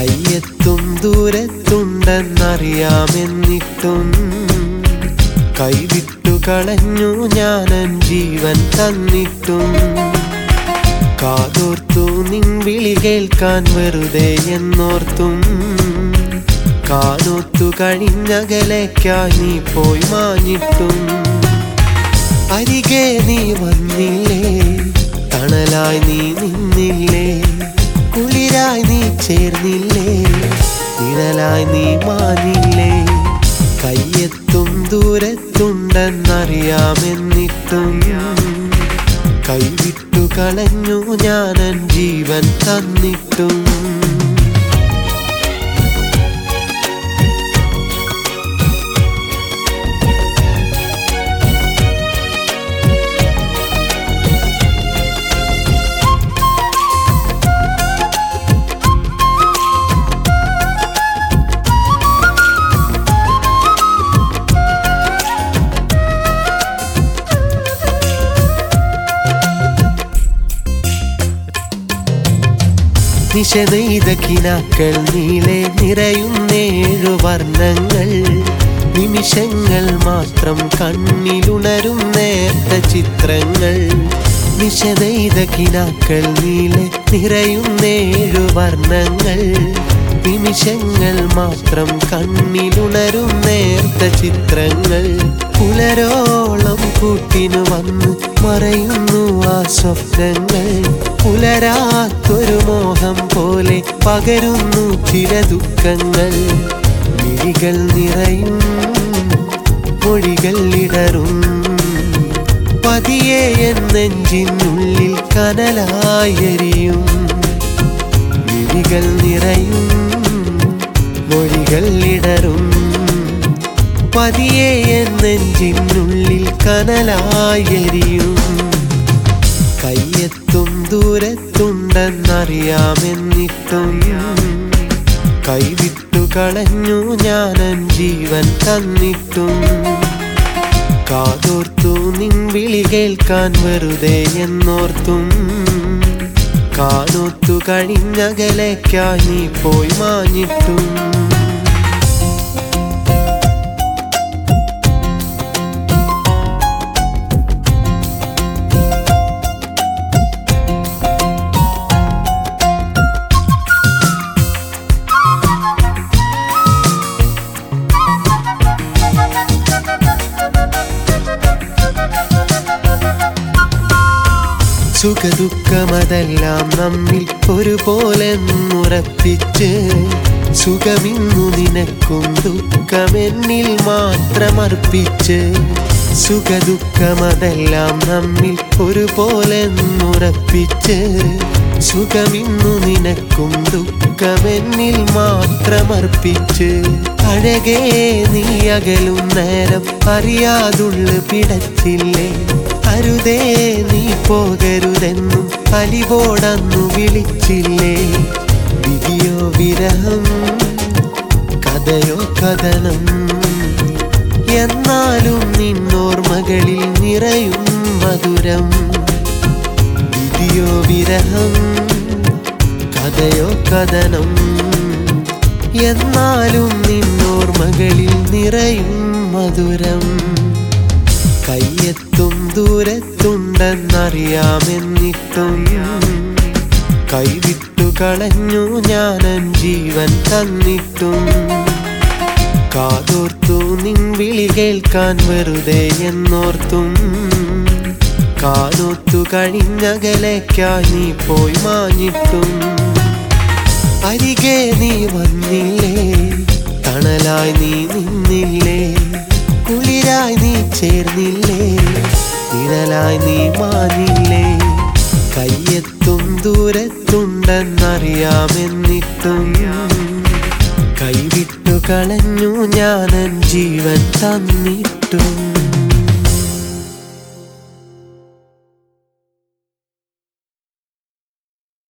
കയ്യെത്തും ദൂരത്തുണ്ടെന്നറിയാമെന്നിട്ടും കൈവിട്ടു കളഞ്ഞു ഞാനൻ ജീവൻ തന്നിട്ടും കാതോർത്തു നിൻ വിളി കേൾക്കാൻ വെറുതെ എന്നോർത്തും കാനോത്തു കഴിഞ്ഞകലേക്കായി നീ പോയി മാഞ്ഞിട്ടും അരികെ നീ വന്നില്ലേ തണലായി നീ നിന്നില്ലേ കുളിരായി നീ ചേർന്നില്ലേ നിഴലായി നീ മാനില്ലേ കയ്യെത്തും ദൂരത്തുണ്ടെന്നറിയാമെന്നിട്ടും കൈവിട്ടു കളഞ്ഞു ഞാനൻ ജീവൻ തന്നിട്ടും നിശനെയ്ത കിനാക്കൾ നീളെ നിറയുന്നേഴു വർണ്ണങ്ങൾ നിമിഷങ്ങൾ മാത്രം കണ്ണിലുണരും നേർത്ത ചിത്രങ്ങൾ നിശനെയ്ത കിനാക്കൾ നീളെ നിറയുന്നേഴു വർണ്ണങ്ങൾ നിമിഷങ്ങൾ മാത്രം കണ്ണിലുണരും നേർത്ത ചിത്രങ്ങൾ പുലരോളം കൂട്ടിനു വന്ന് മറയുന്നു ആ സ്വപ്നങ്ങൾ പുലരാത്തൊരു മോഹം പോലെ പകരുന്നു ചില ദുഃഖങ്ങൾ മിഴികൾ നിറയും മൊഴികൾ ഇടറും പതിയെ എൻ നെഞ്ചിനുള്ളിൽ കനലായെരിയും മിഴികൾ നിറയും മൊഴികൾ ഇടറും പതിയെ എൻ നെഞ്ചിനുള്ളിൽ കനലായെരിയും കയ്യെത്തും ദൂരത്തുണ്ടെന്നറിയാമെന്നിട്ടും കൈവിട്ടു കളഞ്ഞു ഞാനൻ ജീവൻ തന്നിട്ടും കാതോർത്തു നിൻ വിളി കേൾക്കാൻ വെറുതെ എന്നോർത്തും കാനോത്തു കഴിഞ്ഞകലേക്കായി നീ പോയി മാഞ്ഞിട്ടും സുഖദുഃഖമതെല്ലാം നമ്മിൽ ഒരുപോലെ ഉറപ്പിച്ച് സുഖമിന്നു നിനക്കും ദുഃഖമെന്നിൽ മാത്രമർപ്പിച്ച് സുഖദുഃഖമതെല്ലാം നമ്മിൽ ഒരുപോലെ ഉറപ്പിച്ച് സുഖമിന്നു നിനക്കും ദുഃഖമെന്നിൽ മാത്രമർപ്പിച്ച് അഴകേ നീ അകലും നേരം അറിയാതുള്ളു പിടച്ചില്ലേ അരുതേ നീ പോകരുതെന്നും അലിവോടന്നു വിളിച്ചില്ലേ വിധിയോ വിരഹം കഥയോ കഥനം എന്നാലും നിന്നോർമകളിൽ നിറയും മധുരം വിധിയോ വിരഹം കഥയോ കഥനം എന്നാലും നിന്നോർമകളിൽ നിറയും മധുരം കയ്യെത്തും ദൂരത്തുണ്ടെന്നറിയാമെന്നിട്ടും കൈവിട്ടു കളഞ്ഞു ഞാനൻ ജീവൻ തന്നിട്ടും കാതോർത്തു നിൻ വിളി കേൾക്കാൻ വെറുതെ എന്നോർത്തും കാനോത്തു കഴിഞ്ഞകലേക്കായി നീ പോയി മാഞ്ഞിട്ടും അരികെ നീ വന്നില്ലേ തണലായി നീ നിന്നില്ലേ കുളിരായി നീ ചേർന്നില്ലേ നിഴലായി നീ മാനില്ലേ കയ്യെത്തും ദൂരത്തുണ്ടെന്നറിയാമെന്നിട്ടും കൈവിട്ടു കളഞ്ഞു ഞാനൻ ജീവൻ തന്നിട്ടും